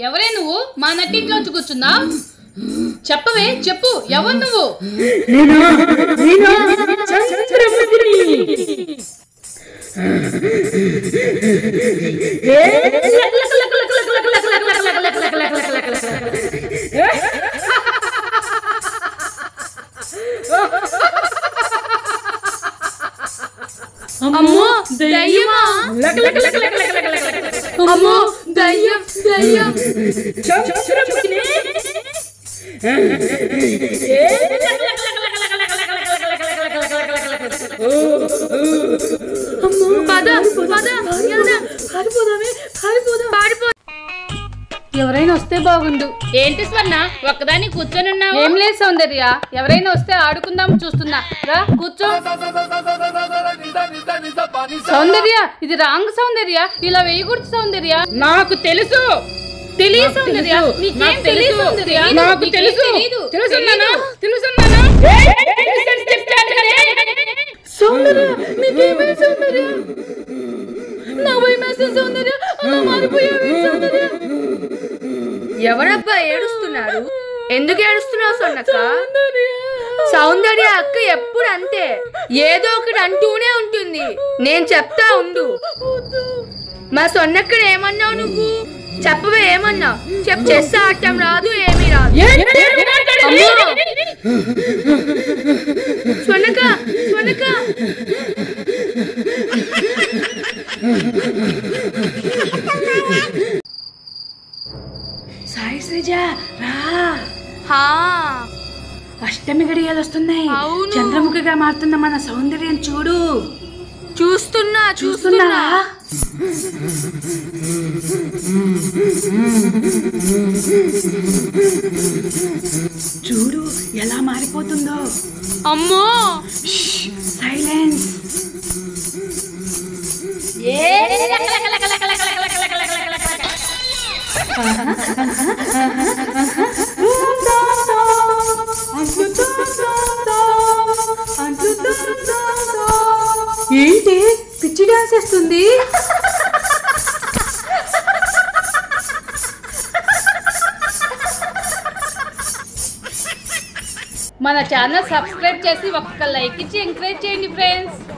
ఎవరే నువ్వు మా నట్టింట్లోంచి కూర్చున్నా చెప్పవే చెప్పు ఎవరు నువ్వు అమ్మో దయ్యమా అమ్మో దయ్యం దయ్యం అమ్మో పద పద వెళ్దాం. పారిపోదామే పారిపోదాం పారిపో ఎవరైనా వస్తే బాగుండు ఏంటి స్వర్ణ ఒక్కదాన్ని కూర్చొని ఉన్నావు ఏం లేదు సౌందర్య ఎవరైనా వస్తే ఆడుకుందాం చూస్తున్నా రా కూర్చో సౌందర్య ఇది రాంగ్ సౌందర్య ఇలా వేయకూడదు సౌందర్య నాకు తెలుసు తెలియదు సౌందర్య తెలుసు. నీకేం నాకు తెలియదు తెలుసు. సౌందర్య నాకు నీకేం తెలుసు తెలీదు. తెలుసున్నానా తెలీదు. తెలుసున్నానా తెలుసని చెప్తాను కదే. సౌందర్య నీకేమే సౌందర్య నా భయమేస్తుంది సౌందర్య అలా మారిపోయావే సౌందర్య ఎవరబ్బా ఏడుస్తున్నారు ఎందుకు ఏడుస్తున్నావు సొన్నక్క సౌందర్య అక్క ఎప్పుడు అంతే ఏదో ఒకటి అంటూనే ఉంటుంది నేను చెప్తా ఉండు మా సొన్నక్కని ఏమన్నావు నువ్వు చెప్పవే ఏమన్నావు చెప్ చెస్ ఆడటం రాదు ఏమీ రాదు అమ్మో! స్వర్ణక్క స్వర్ణక్క సాయి శ్రీజ రా హా అష్టమి గడియలు వస్తున్నాయి అవును. చంద్రముఖిగా మారుతున్న మన సౌందర్యం చూడు చూస్తున్నా చూస్తున్నా చూస్తున్నారా చూడు ఎలా మారిపోతుందో అమ్మో సైలెన్స్ ఏంటి పిచ్చి డాన్స్ వేస్తుంది మన ఛానల్ సబ్స్క్రైబ్ చేసి ఒక్క లైక్ ఇచ్చి ఎంకరేజ్ చేయండి ఫ్రెండ్స్